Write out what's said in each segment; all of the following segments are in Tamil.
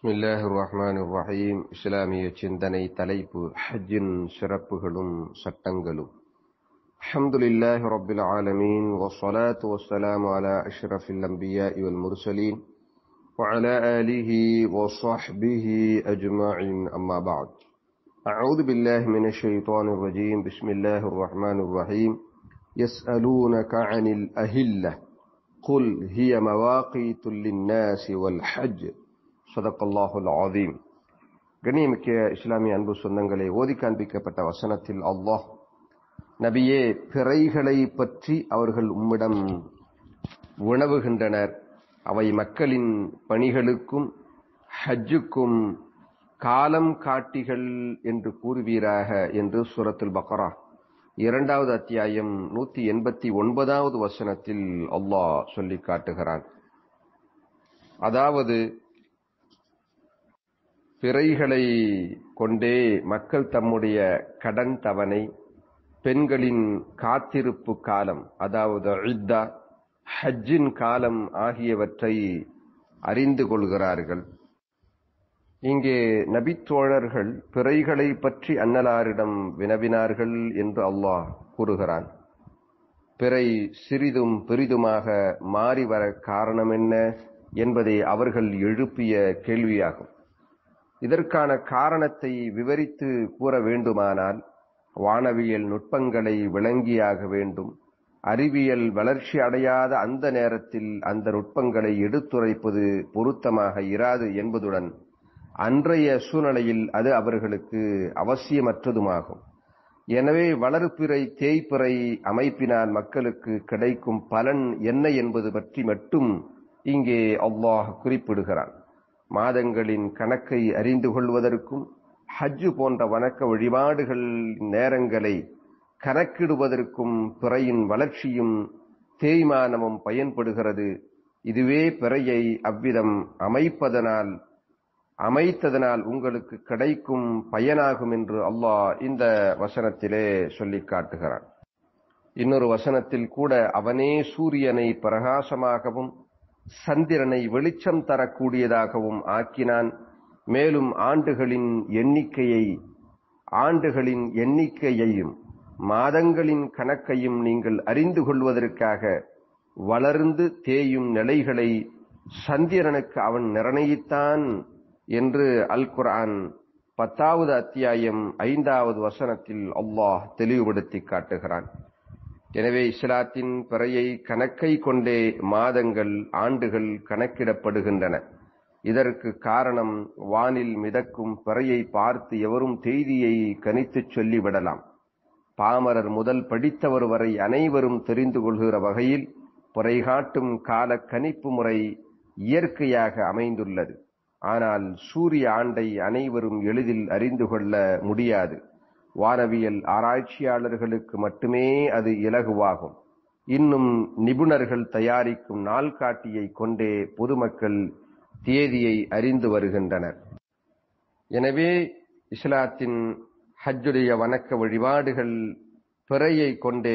பிஸ்மில்லாஹ் ரஹ்மான் ரஹீம் இஸ்லாமிய சிந்தனை தலைப்பு ஹஜ்ஜின் சிறப்புகளும் சட்டங்களும் அல்ஹம்துலில்லாஹி ரப்பில் ஆலமீன் வஸ்ஸலாத்து வஸ்ஸலாமு அலா அஷ்ரஃபில் அன்பியாஇ வல் முர்சலீன் وعلى آله وصحبه أجمعين أما بعد أعوذ بالله من الشيطان الرجيم بسم الله الرحمن الرحيم يسألونك عن الأهلة قل هي مواقيت للناس والحج صدق الله العظيم கண்ணியமிக்க இஸ்லாமிய அன்பு சொந்தங்களை ஓதி காண்பிக்கப்பட்ட வசனத்தில் அல்லாஹ் நபியே பிறைகளை பற்றி அவர்கள் உம்மிடம் உணவுகின்றனர் அவை மக்களின் பணிகளுக்கும் ஹஜ்ஜுக்கும் காலம் காட்டிகள் என்று கூறுவீராக என்று சுரத்துல் பக்ரா இரண்டாவது அத்தியாயம் நூத்தி எண்பத்தி ஒன்பதாவது வசனத்தில் அல்லாஹ் சொல்லி காட்டுகிறான் அதாவது பிறைகளை கொண்டே மக்கள் தம்முடைய கடன் தவணை பெண்களின் காத்திருப்பு காலம் அதாவது இத்தா ஹஜ்ஜின் காலம் ஆகியவற்றை அறிந்து கொள்கிறார்கள் இங்கே நபித்தோழர்கள் பிறைகளை பற்றி அன்னலாரிடம் வினவினார்கள் என்று அல்லாஹ் கூறுகிறான் பிறை சிறிதும் பெரிதுமாக மாறி வர காரணம் என்ன என்பதை அவர்கள் எழுப்பிய கேள்வியாகும் இதற்கான காரணத்தை விவரித்து கூற வேண்டுமானால் வானவியல் நுட்பங்களை விளங்கியாக வேண்டும் அறிவியல் வளர்ச்சி அடையாத அந்த நேரத்தில் அந்த நுட்பங்களை எடுத்துரைப்பது பொருத்தமாக இராது என்பதுடன் அன்றைய சூழ்நிலையில் அது அவர்களுக்கு அவசியமற்றதுமாகும் எனவே வளர்ப்பிறை தேய்ப்பிறை அமைப்பினால் மக்களுக்கு கிடைக்கும் பலன் என்ன என்பது பற்றி மட்டும் இங்கே அல்லாஹ் குறிப்பிடுகிறான் மாதங்களின் கணக்கை அறிந்து கொள்வதற்கும் ஹஜ்ஜு போன்ற வணக்க வழிபாடுகள் நேரங்களை கணக்கிடுவதற்கும் பிறையின் வளர்ச்சியும் தேய்மானமும் பயன்படுகிறது இதுவே பிறையை அவ்விதம் அமைப்பதனால் அமைத்ததனால் உங்களுக்கு கிடைக்கும் பயனாகும் என்று அல்லாஹ் இந்த வசனத்திலே சொல்லி காட்டுகிறான் இன்னொரு வசனத்தில் கூட அவனே சூரியனை பிரகாசமாகவும் சந்திரனை வெளிச்சம் தரக்கூடியதாகவும் ஆக்கினான் மேலும் ஆண்டுகளின் எண்ணிக்கையை ஆண்டுகளின் எண்ணிக்கையையும் மாதங்களின் கணக்கையும் நீங்கள் அறிந்து கொள்வதற்காக வளர்ந்து தேயும் நிலைகளை சந்திரனுக்கு அவன் நிர்ணயித்தான் என்று அல் குர்ஆன் பத்தாவது அத்தியாயம் ஐந்தாவது வசனத்தில் அல்லாஹ் தெளிவுபடுத்தி காட்டுகிறான் எனவே இஸ்லாத்தின் பிறையை கணக்கை கொண்டே மாதங்கள் ஆண்டுகள் கணக்கிடப்படுகின்றன இதற்கு காரணம் வானில் மிதக்கும் பிறையை பார்த்து எவரும் செய்தியை கணித்துச் சொல்லிவிடலாம் பாமரர் முதல் படித்தவர் வரை அனைவரும் தெரிந்து கொள்கிற வகையில் பிறை காட்டும் கால கணிப்பு முறை இயற்கையாக அமைந்துள்ளது ஆனால் சூரிய ஆண்டை அனைவரும் எளிதில் அறிந்து கொள்ள முடியாது வானவியல் ஆராய்ச்சியாளர்களுக்கு மட்டுமே அது இலகுவாகும் இன்னும் நிபுணர்கள் தயாரிக்கும் நாள்காட்டியை கொண்டே பொதுமக்கள் தேதியை அறிந்து வருகின்றனர் எனவே இஸ்லாத்தின் ஹஜ்ஜுடைய வணக்க வழிபாடுகள் பிறையை கொண்டே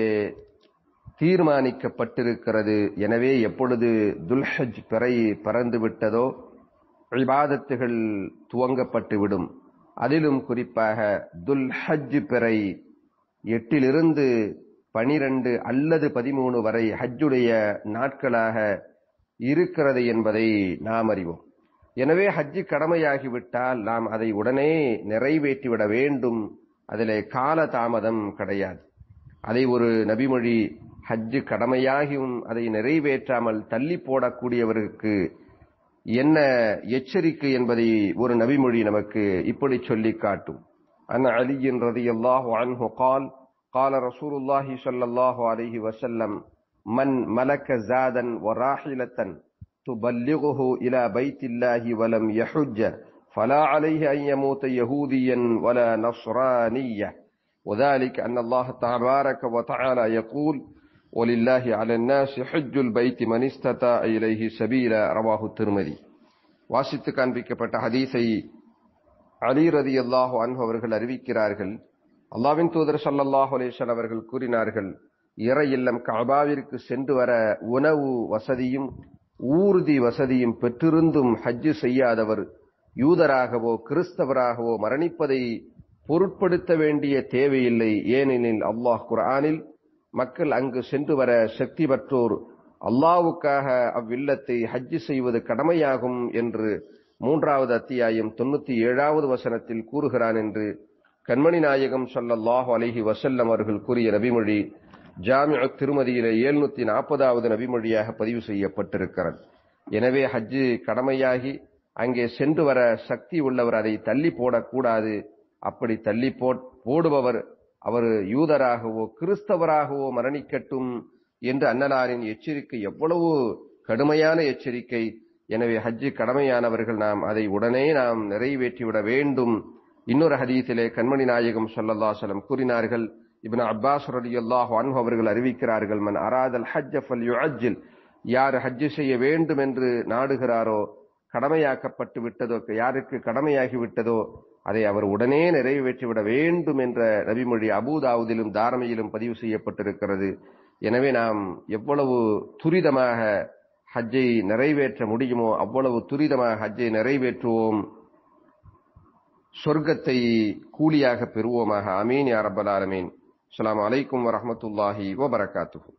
தீர்மானிக்கப்பட்டிருக்கிறது எனவே எப்பொழுது துல்ஹஜ் பிறை பறந்து விட்டதோ இபாதத்துகள் துவங்கப்பட்டுவிடும் அதிலும் குறிப்பாக துல் ஹஜ் பிறை எட்டிலிருந்து பனிரெண்டு அல்லது பதிமூணு வரை ஹஜ்ஜுடைய நாட்களாக இருக்கிறது என்பதை நாம் அறிவோம் எனவே ஹஜ்ஜு கடமையாகிவிட்டால் நாம் அதை உடனே நிறைவேற்றிவிட வேண்டும் அதிலே கால தாமதம் கிடையாது அதை ஒரு நபிமொழி ஹஜ்ஜு கடமையாகியும் அதை நிறைவேற்றாமல் தள்ளி போடக்கூடியவருக்கு என்ன எச்சரிக்கை என்பதை ஒரு நபிமொழி நமக்கு இப்படி சொல்லி காட்டும் அன் அலியின் ரதியல்லாஹு அன்ஹு கால் قال رسول الله صلى الله عليه وسلم من ملك زادا وراحلة تبلغه إلى بيت الله ولم يحج فلا عليه أن يموت يهوديا ولا نصرانيا وذلك أن الله تبارك وتعالى يقول ولله على الناس حج البيت من استطاع إليه سبيلا رواه الترمذي வாசித்து காண்பிக்கப்பட்ட ஹதீஸை அலி ரதி அல்லாஹு அன்பு அவர்கள் அறிவிக்கிறார்கள் அல்லாவின் தூதர் சல்லாஹ் அலேசன் அவர்கள் கூறினார்கள் இற இல்லம் கபாவிற்கு சென்று வர உணவு வசதியும் ஊர்தி வசதியும் பெற்றிருந்தும் ஹஜ்ஜு செய்யாதவர் யூதராகவோ கிறிஸ்தவராகவோ மரணிப்பதை பொருட்படுத்த வேண்டிய தேவையில்லை ஏனெனில் அல்லாஹ் குர்ஆனில் மக்கள் அங்கு சென்று வர சக்தி பெற்றோர் அல்லாவுக்காக அவ்வில்லத்தை ஹஜ்ஜு செய்வது கடமையாகும் என்று மூன்றாவது அத்தியாயம் தொண்ணூத்தி ஏழாவது வசனத்தில் கூறுகிறான் என்று கண்மணி நாயகம் ஸல்லல்லாஹு அலைஹி வஸல்லம் அவர்கள் கூறிய நபிமொழி ஜாமிஉ திருமதியிலே எழுநூத்தி நாற்பதாவது நபிமொழியாக பதிவு செய்யப்பட்டிருக்கிறது எனவே ஹஜ்ஜு கடமையாகி அங்கே சென்று வர சக்தி உள்ளவர் அதை தள்ளி போடக்கூடாது அப்படி தள்ளி போடுபவர் அவர் யூதராகவோ கிறிஸ்தவராகவோ மரணிக்கட்டும் என்று அன்னலாரின் எச்சரிக்கை எவ்வளவு கடுமையான எச்சரிக்கை எனவே ஹஜ்ஜு கடமையானவர்கள் நாம் அதை உடனே நாம் நிறைவேற்றிவிட வேண்டும் இன்னொரு ஹதீஸிலே கண்மணி நாயகம் ஸல்லல்லாஹு கூறினார்கள் இப்னு அப்பாஸ் ரலியல்லாஹு அன்ஹு அவர்கள் அறிவிக்கிறார்கள் மன் அராதல் ஹஜ்ஜ ஃபல்யுஅஜ்ஜில் யார் ஹஜ்ஜு செய்ய வேண்டும் என்று நாடுகிறாரோ கடமையாக்கப்பட்டு விட்டதோ யாருக்கு கடமையாகி விட்டதோ அதை அவர் உடனே நிறைவேற்றிவிட வேண்டும் என்ற நபிமொழி அபூதாவுதிலும் தாரமையிலும் பதிவு செய்யப்பட்டிருக்கிறது எனவே நாம் எவ்வளவு துரிதமாக ஹஜ்ஜை நிறைவேற்ற முடியுமோ அவ்வளவு துரிதமாக ஹஜ்ஜை நிறைவேற்றுவோம் சொர்க்கத்தை கூலியாக பெறுவோமாக அமீன் யா ரப்பல் ஆலமீன் அஸ்ஸலாமு அலைக்கும் வரஹ்மத்துல்லாஹி வபரகாத்துஹு